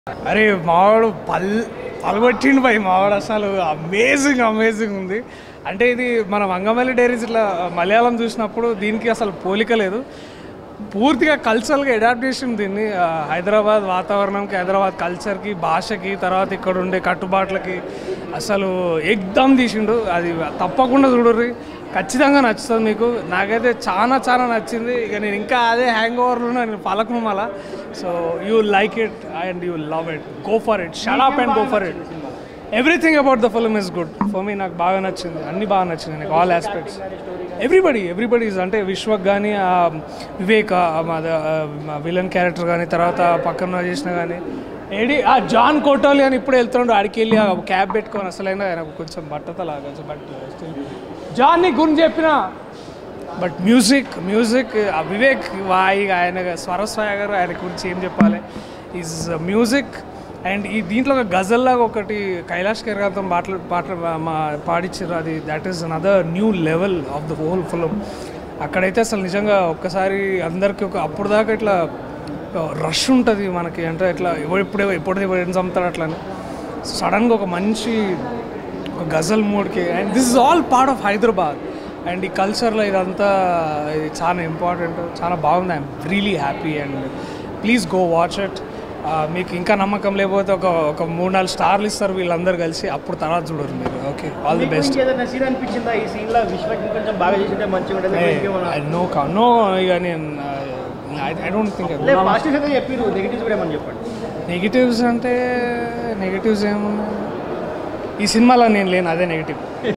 అరే మావాడు పల్ పలగొట్టిండు భయ్ మావాడు అసలు అమేజింగ్ అమేజింగ్ ఉంది అంటే ఇది మన వంగమల్లి డైరీస్ ఇట్లా మలయాళం చూసినప్పుడు దీనికి అసలు పోలిక లేదు పూర్తిగా కల్చరల్గా అడాప్టేషన్ దీన్ని ఆ, హైదరాబాద్ వాతావరణంకి హైదరాబాద్ కల్చర్కి భాషకి తర్వాత ఇక్కడ ఉండే కట్టుబాట్లకి అసలు ఎగ్దమ్ తీసిండు అది తప్పకుండా చూడర్రి ఖచ్చితంగా నచ్చుతుంది మీకు నాకైతే చాలా చాలా నచ్చింది ఇక నేను ఇంకా అదే హ్యాంగ్ ఓవర్లో నేను పలకను మళ్ళా so you like it and you love it go for it shut up and go for it everything about the film is good for me నాకు బాగా నచ్చింది అన్ని బాగా నచ్చింది నాకు ఆల్ ఆస్పెక్ట్స్ ఎవ్రీబడి ఎవ్రీబడి అంటే విశ్వక్ కానీ వివేక్ విలన్ క్యారెక్టర్ కానీ తర్వాత పక్కన చేసిన కానీ ఏడి ఆ జాన్ కోటోలి అని ఇప్పుడు వెళ్తుండు ఆడికి వెళ్ళి ఆ క్యాబ్ పెట్టుకొని అసలైనా ఆయనకు కొంచెం బట్టతలా కొంచెం బట్ స్టిల్ జాన్ నీ గురించి చెప్పిన బట్ మ్యూజిక్ మ్యూజిక్ ఆ వివేక్ వాయి ఆయన స్వరస్వాయ గారు ఆయన గురించి ఏం చెప్పాలి ఈజ్ మ్యూజిక్ అండ్ ఈ దీంట్లో ఒక గజల్లాగా ఒకటి కైలాష్ కెరగాతో పాటలు పాటలు మా పాడిచ్చారు అది that is another new level of the whole film అక్కడైతే అసలు నిజంగా ఒక్కసారి అందరికీ ఒక అప్పుడు దాకా ఇట్లా రష్ ఉంటుంది మనకి అంటే ఇట్లా ఎవడు ఇప్పుడు ఎప్పుడు ఎవరు చంపుతాడు అట్లా అని సడన్గా ఒక మంచి ఒక గజల్ మూడ్కి and this is all part of Hyderabad and ఈ కల్చర్లో ఇదంతా ఇది చాలా ఇంపార్టెంట్ చాలా బాగుంది I'm really happy and please go watch it మీకు ఇంకా నమ్మకం లేకపోతే ఒక ఒక మూడు నాలుగు స్టార్లు ఇస్తారు వీళ్ళందరూ కలిసి అప్పుడు తర్వాత చూడరు మీరు ఓకే ఆల్ ది బెస్ట్ మీకు ఏదైనా సీన్ అనిపించిందా ఈ సీన్ లో విశ్వకి కొంచెం బాగా చేసింటే మంచిగా ఉంటుంది ఇంకేమన్నా? నో నో ఇక నేను ఐ డోంట్ థింక్ లే పాజిటివ్స్ అయితే చెప్పారు నెగిటివ్స్ కూడా ఏమని చెప్పండి నెగిటివ్స్ అంటే నెగిటివ్స్ ఏమున్నాయి ఈ సినిమాలో నేను లేను అదే నెగిటివ్